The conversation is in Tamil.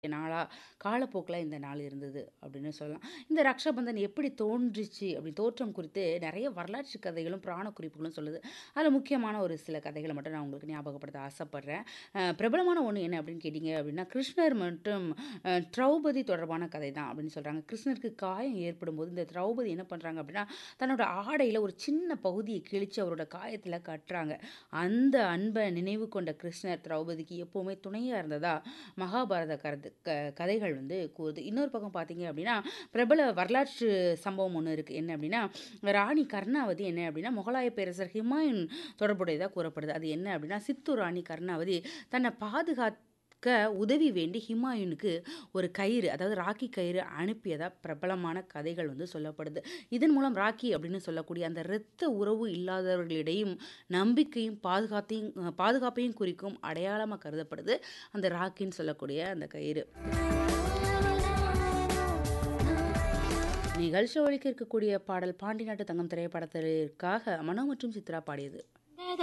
நாளா காலப்போக்குல இந்த நாள் இருந்தது அப்படின்னு சொல்லலாம். இந்த ரக்ஷாபந்தன் எப்படி தோன்றுச்சு அப்படி தோற்றம் குறித்து நெறைய வரலாற்று கதைகளும், புராண குறிப்புகளும் சொல்லுது. அதில முக்கியமான ஒரு சில கதைகள மட்டும் நான் உங்களுக்கு ஞாபகப்படுத்த ஆசைப்படுறேன். அ பிரபலமான ஒண்ணு என்ன அப்படின்னு கேட்டீங்க அப்படின்னா, கிருஷ்ணர் மற்றும் அ திரௌபதி தொடர்பான கதை தான் அப்படின்னு சொல்றாங்க. கிருஷ்ணருக்கு காயம் ஏற்படும்போது, இந்த திரௌபதி என்ன பண்றாங்க அப்படின்னா, தன்னோட ஆடையில ஒரு சின்ன பகுதிய கிழிச்சு அவரோட காயத்தில கட்டுறாங்க. அந்த அன்ப நினைவு கொண்ட கிருஷ்ணர் திரௌபதிக்கு எப்பவுமே துணையா இருந்ததா மகாபாரத கருத்து க கதைகள் வந்து கூறுது. இன்னொரு பக்கம் பார்த்தீங்க அப்படின்னா, பிரபல வரலாற்று சம்பவம் ஒண்ணு இருக்கு. என்ன அப்படின்னா, ராணி கர்ணாவதி என்ன அப்படின்னா, முகலாய பேரரசர் ஹுமாயூன் தொடர்புடையதா கூறப்படுது. அது என்ன அப்படின்னா, சித்தூர் ராணி கர்ணாவதி தன்னை பாதுகாக்க உதவி வேண்டி ஹுமாயூனுக்கு ஒரு கயிறு, அதாவது ராக்கி கயிறு அனுப்பியதா பிரபலமான கதைகள் வந்து சொல்லப்படுது. இதன் மூலம் ராக்கி அப்படின்னு சொல்லக்கூடிய அந்த இரத்த உறவு இல்லாதவர்களிடையும் நம்பிக்கையும், பாதுகாத்தையும் அ பாதுகாப்பையும் குறிக்கும் அடையாளமா கருதப்படுது. அந்த ராக்கின்னு சொல்லக்கூடிய அந்த கயிறு. நிகழ்ச்சியில் ஒலிக்க இருக்கக்கூடிய பாடல் பாண்டி நாட்டு தங்கம் திரைப்படத்திற்காக மனோ மற்றும் சித்ரா பாடியது.